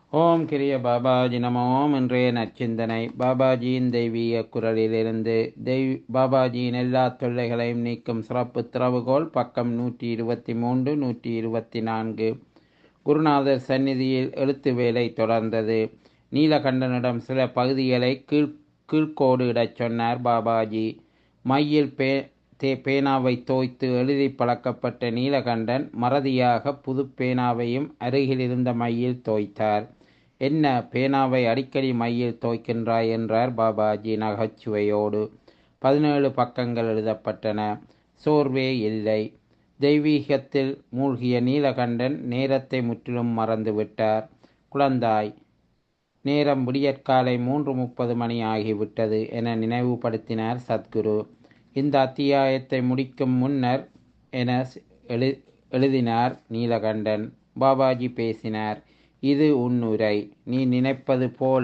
ஓம் கிரிய பாபாஜி நம ஓம் இன்றைய நற்சிந்தனை பாபாஜியின் தெய்வீக குரலிலிருந்து தெய்வ பாபாஜியின் எல்லா தொல்லைகளையும் நீக்கும் சிறப்பு திறவுகோல் பக்கம் நூற்றி இருபத்தி மூன்று நூற்றி இருபத்தி நான்கு குருநாதர் சந்நிதியில் எழுத்து வேலை தொடர்ந்தது நீலகண்டனிடம் சில பகுதிகளை கீழ் கீழ்கோடு இடச் சொன்னார் பாபாஜி மையில் பே தே பேனாவை தோய்த்து எழுதி பழக்கப்பட்ட நீலகண்டன் மறதியாக புது பேனாவையும் அருகில் இருந்த மையில் தோய்த்தார் என்ன பேனாவை அடிக்கடி மையில் தோய்க்கின்றாய் என்றார் பாபாஜி நகைச்சுவையோடு பதினேழு பக்கங்கள் எழுதப்பட்டன சோர்வே இல்லை தெய்வீகத்தில் மூழ்கிய நீலகண்டன் நேரத்தை முற்றிலும் மறந்துவிட்டார் குழந்தாய் நேரம் விடியற்காலை மூன்று முப்பது மணி ஆகிவிட்டது என நினைவுபடுத்தினார் சத்குரு இந்த அத்தியாயத்தை முடிக்கும் முன்னர் என எழு எழுதினார் நீலகண்டன் பாபாஜி பேசினார் இது உன் உரை நீ நினைப்பது போல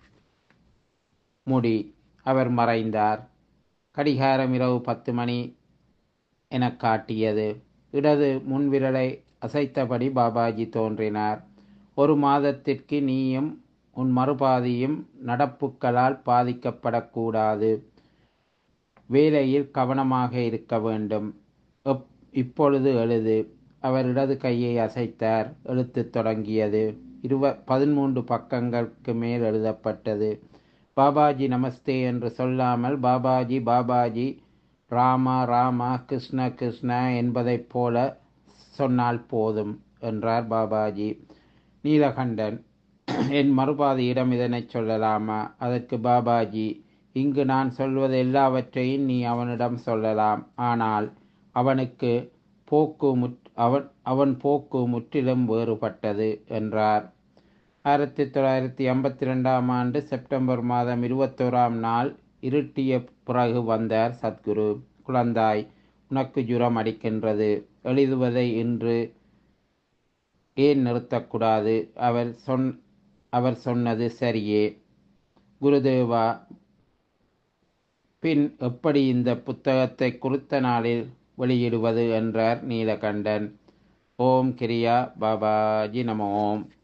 முடி அவர் மறைந்தார் கடிகாரம் இரவு பத்து மணி என காட்டியது இடது முன்விரலை அசைத்தபடி பாபாஜி தோன்றினார் ஒரு மாதத்திற்கு நீயும் உன் மறுபாதியும் நடப்புகளால் பாதிக்கப்படக்கூடாது வேலையில் கவனமாக இருக்க வேண்டும் இப்பொழுது எழுது அவர் இடது கையை அசைத்தார் எழுத்து தொடங்கியது இருவ பதிமூன்று பக்கங்களுக்கு மேல் எழுதப்பட்டது பாபாஜி நமஸ்தே என்று சொல்லாமல் பாபாஜி பாபாஜி ராமா ராமா கிருஷ்ண கிருஷ்ண என்பதைப் போல சொன்னால் போதும் என்றார் பாபாஜி நீலகண்டன் என் மறுபாதியிடம் இதனை சொல்லலாமா அதற்கு பாபாஜி இங்கு நான் சொல்வது எல்லாவற்றையும் நீ அவனிடம் சொல்லலாம் ஆனால் அவனுக்கு போக்கு முற் அவன் அவன் போக்கு முற்றிலும் வேறுபட்டது என்றார் ஆயிரத்தி தொள்ளாயிரத்தி ஐம்பத்தி ரெண்டாம் ஆண்டு செப்டம்பர் மாதம் இருபத்தோராம் நாள் இருட்டிய பிறகு வந்தார் சத்குரு குழந்தாய் உனக்கு ஜுரம் அடிக்கின்றது எழுதுவதை இன்று ஏன் நிறுத்தக்கூடாது அவர் சொன் அவர் சொன்னது சரியே குருதேவா பின் எப்படி இந்த புத்தகத்தை குறித்த நாளில் வெளியிடுவது என்றார் நீலகண்டன் ஓம் கிரியா பாபாஜி நம ஓம்